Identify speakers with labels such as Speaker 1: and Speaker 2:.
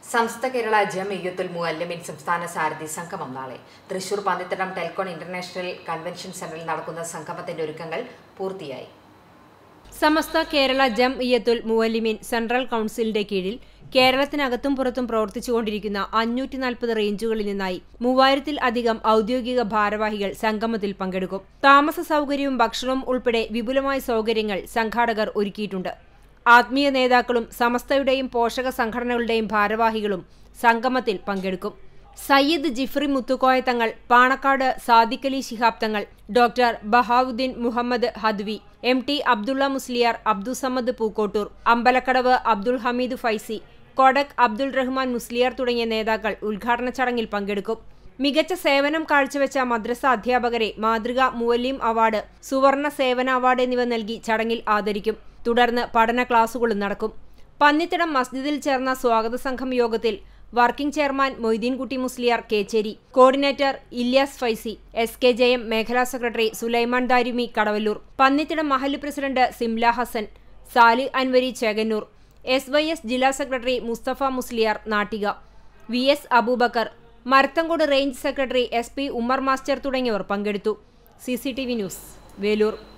Speaker 1: സംസ്ഥ കേരള ജംഇയ്യത്തുൽ മുഅല്ലിമിൻ സംസ്ഥാന സാരഥി സംഗമം നാളെ തൃശൂർ പന്നിത്തടം ടെൽക്കോൺ ഇന്റർനാഷണൽ കൺവെൻഷൻ സെന്ററിൽ നടക്കുന്ന സംഗമത്തിന്റെ ഒരുക്കങ്ങൾ പൂർത്തിയായി
Speaker 2: സമസ്ത കേരള ജം ഇയത്തുൽ മുവല്ലിമീൻ സെൻട്രൽ കൌൺസിലിന്റെ കീഴിൽ കേരളത്തിനകത്തും പുറത്തും പ്രവർത്തിച്ചുകൊണ്ടിരിക്കുന്ന അഞ്ഞൂറ്റി നാൽപ്പത് റേഞ്ചുകളിൽ നിന്നായി മൂവായിരത്തിൽ അധികം ഔദ്യോഗിക ഭാരവാഹികൾ സംഗമത്തിൽ പങ്കെടുക്കും താമസ സൗകര്യവും ഭക്ഷണവും ഉൾപ്പെടെ വിപുലമായ സൗകര്യങ്ങൾ സംഘാടകർ ഒരുക്കിയിട്ടുണ്ട് ആത്മീയ നേതാക്കളും സമസ്തയുടെയും പോഷക സംഘടനകളുടെയും ഭാരവാഹികളും സംഗമത്തിൽ പങ്കെടുക്കും സയ്യിദ് ജിഫ്രി മുത്തുക്കോയ തങ്ങൾ Panakkad Sadiqali Shihab Thangal doctor Bahauddeen Muhammad Hadvi M T Abdulla Musliyar Abdussamad Pookkottur Ambalakkadavu Abdul Hameed Faizy Kodak Abdul Rahman Musliyar തുടങ്ങിയ നേതാക്കൾ ഉദ്ഘാടന ചടങ്ങിൽ പങ്കെടുക്കും മികച്ച സേവനം കാഴ്ചവെച്ച മദ്രസ അധ്യാപകരെ മാതൃക മുവല്ലീം അവാർഡ് സുവർണ സേവന അവാർഡ് എന്നിവ നൽകി ചടങ്ങിൽ ആദരിക്കും തുടർന്ന് പഠന ക്ലാസുകളും നടക്കും പന്നിത്തടം മസ്ജിദിൽ ചേർന്ന സ്വാഗത സംഘം യോഗത്തിൽ working chairman Moideenkutty Musliyar Kechery coordinator Ilyas Faizy S K J M മേഖലാ സെക്രട്ടറി സുലൈമാൻ ദാരുമി കടവല്ലൂർ പന്നിത്തടം മഹല്ല് president Simla Hasan Sali Anvari Chekannur S Y S ജില്ലാ secretary Musthafa Musliyar Nattika V S Abubakar Marathamcode range secretary S P Ummer master തുടങ്ങിയവർ പങ്കെടുത്തു C C T V news Velur